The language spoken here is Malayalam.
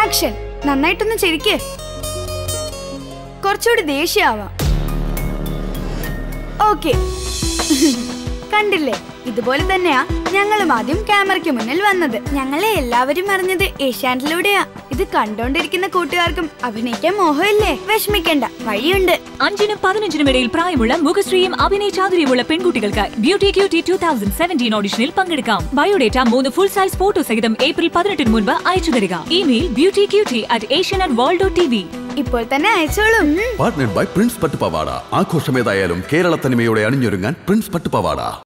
ആക്ഷൻ നന്നായിട്ടൊന്ന് ചിരിക്ക് കുറച്ചുകൂടി ദേഷ്യമാവാം ഓക്കെ കണ്ടില്ലേ ഇതുപോലെ തന്നെയാ ഞങ്ങളും ആദ്യം ക്യാമറയ്ക്ക് മുന്നിൽ വന്നത് ഞങ്ങളെ എല്ലാവരും അറിഞ്ഞത് ഏഷ്യാനെറ്റിലൂടെയാ ഇത് കണ്ടോണ്ടിരിക്കുന്ന കൂട്ടുകാർക്കും അഭിനയിക്കാൻ മോഹമില്ലേ വിഷമിക്കണ്ട വഴിയുണ്ട് അഞ്ചിനും പതിനഞ്ചിനും ഇടയിൽ പ്രായമുള്ള മുഖശ്രീയും അഭിനയ ചാതുര്യമുള്ള പെൺകുട്ടികൾക്ക് beauty cutie two thousand seventeen ഓഡിഷനിൽ പങ്കെടുക്കാം ബയോഡേറ്റ മൂന്ന് ഫുൾ സൈസ് ഫോട്ടോ സഹിതം ഏപ്രിൽ പതിനെട്ടിന് മുൻപ് അയച്ചു തരിക email beauty cutie at Asian at world dot T V ഇപ്പോൾ തന്നെ അയച്ചോളൂ ഉം. പാർട്ട്നർഡ് ബൈ പ്രിൻസ് പട്ടുപവാട ആഘോഷമേതായാലും കേരള തനിമയോടെ അണിഞ്ഞൊരുങ്ങാൻ പ്രിൻസ് പട്ടുപവാട